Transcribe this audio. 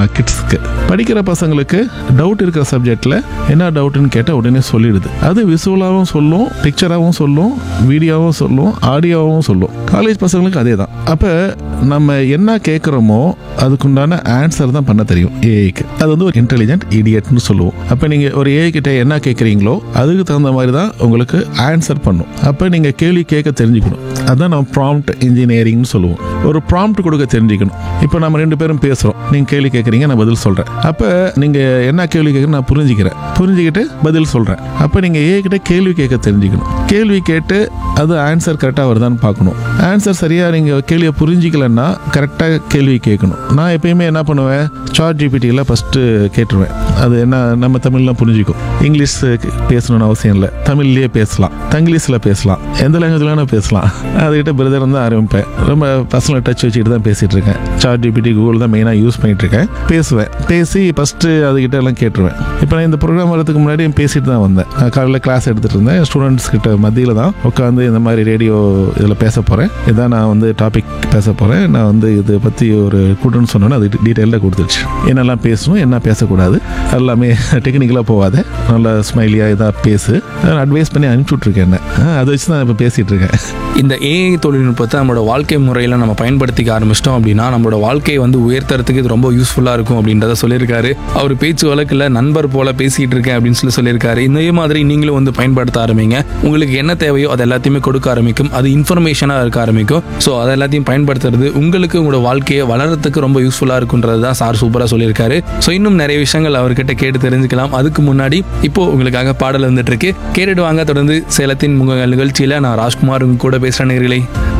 கிட்ஸ்க்கு படிக்கிற பசங்களுக்கு டவுட் இருக்கிற சப்ஜெக்டில் என்ன டவுட்னு கேட்டால் உடனே சொல்லிடுது அது விசுவலாகவும் சொல்லும் பிக்சராகவும் சொல்லும் வீடியோவும் சொல்லும் ஆடியோவும் சொல்லும் காலேஜ் பசங்களுக்கு அதே தான் அப்போ நம்ம என்ன கேட்குறோமோ அதுக்குண்டான ஆன்சர் தான் பண்ண தெரியும் ஏஐக்கு அது வந்து ஒரு இன்டெலிஜென்ட் இடியட்னு சொல்லுவோம் அப்போ நீங்கள் ஒரு ஏஐ கிட்ட என்ன கேட்குறீங்களோ அதுக்கு தகுந்த மாதிரி தான் உங்களுக்கு ஆன்சர் பண்ணும் அப்போ நீங்கள் கேள்வி கேட்க தெரிஞ்சுக்கணும் அதான் நம்ம ப்ராம்ப்ட் இன்ஜினியரிங்னு சொல்லுவோம் ஒரு ப்ராம்ப்ட் கொடுக்க தெரிஞ்சுக்கணும் இப்போ நம்ம ரெண்டு பேரும் பேசுகிறோம் நீங்கள் கேள்வி கேட்குறீங்க நான் பதில் சொல்கிறேன் அப்போ நீங்கள் என்ன கேள்வி கேட்குறேன் நான் புரிஞ்சுக்கிறேன் புரிஞ்சுக்கிட்டு பதில் சொல்கிறேன் அப்போ நீங்கள் ஏ கிட்ட கேள்வி கேட்க தெரிஞ்சுக்கணும் கேள்வி கேட்டு அது ஆன்சர் கரெக்டாக வருதான்னு பார்க்கணும் ஆன்சர் சரியாக நீங்கள் கேள்வியை புரிஞ்சிக்கலன்னா கரெக்டாக கேள்வி கேட்கணும் நான் எப்பயுமே என்ன பண்ணுவேன் சார்ட் ஜிபிடியில் ஃபஸ்ட்டு கேட்டுருவேன் அது என்ன நம்ம தமிழ்லாம் புரிஞ்சிக்கும் இங்கிலீஷ் பேசணும்னு அவசியம் இல்லை தமிழ்லேயே பேசலாம் தங்கிலீஷில் பேசலாம் எந்த லாங்குவேஜில் வேணால் பேசலாம் அதுக்கிட்ட பிரதர் தான் ஆரம்பிப்பேன் ரொம்ப பர்சனல் டச் வச்சுக்கிட்டு தான் பேசிகிட்டு இருக்கேன் சார்ட் ஜிபிடி கூகுள் தான் மெயினாக யூஸ் பண்ணிட்டு இருக்கேன் பேசுவேன் பேசி ஃபஸ்ட்டு அதுக்கிட்ட எல்லாம் கேட்டுருவேன் இப்போ நான் இந்த ப்ரோக்ராம் வரதுக்கு முன்னாடி பேசிட்டு தான் வந்தேன் நான் காலையில் கிளாஸ் எடுத்துகிட்டு இருந்தேன் ஸ்டூடெண்ட்ஸ் கிட்ட மத்தியில் தான் உட்காந்து இந்த மாதிரி ரேடியோ இதில் பேச போகிறேன் இதான் நான் வந்து டாபிக் பேச போகிறேன் நான் வந்து இதை பற்றி ஒரு கூட்டம்னு சொன்னோன்னே அது டீட்டெயிலாக கொடுத்துருச்சு என்னெல்லாம் பேசணும் என்ன பேசக்கூடாது எல்லாமே டெக்னிக்கலாக போகாத நல்லா ஸ்மைலியாக இதாக பேசு அட்வைஸ் பண்ணி அனுப்பிச்சி விட்ருக்கேன் என்ன ஆ, அதை வச்சு தான் இப்போ பேசிகிட்டு இருக்கேன் இந்த ஏஐ தொழில்நுட்பத்தை நம்மளோட வாழ்க்கை முறையில் நம்ம பயன்படுத்திக்க ஆரம்பிச்சிட்டோம் அப்படின்னா நம்மளோட வாழ்க்கையை வந்து உயர்த்துறதுக்கு இது ரொம்ப யூஸ்ஃபுல்லாக இருக்கும் அப்படின்றத சொல்லியிருக்காரு அவர் பேச்சு வழக்கில் நண்பர் போல பேசிக்கிட்டு இருக்கேன் அப்படின்னு சொல்லி சொல்லியிருக்காரு இதே மாதிரி நீங்களும் வந்து பயன்படுத்த ஆரம்பிங்க உங்களுக்கு என்ன தேவையோ அது எல்லாத்தையுமே கொடுக்க ஆரம்பிக்கும் அது இன்ஃபர்மேஷனாக இருக்க ஆரம்பிக்கும் ஸோ அதை எல்லாத்தையும் பயன்படுத்துறது உங்களுக்கு உங்களோட வாழ்க்கையை வளர்றதுக்கு ரொம்ப யூஸ்ஃபுல்லாக இருக்குன்றது தான் சார் சூப்பராக சொல்லியிருக்காரு ஸோ இன்னும் நிறைய விஷயங்கள் அவர்கிட்ட கேட்டு தெரிஞ்சுக்கலாம் அதுக்கு முன்னாடி இப்போ உங்களுக்காக பாடல் வந்துட்டு இருக்கு கேட்டுட்டு வாங்க தொடர்ந்து சேலத்தின் முக நிகழ்ச்சியில் நான் ராஜ்குமார் உங்க கூட பேசுகிறேன் நேயர்களே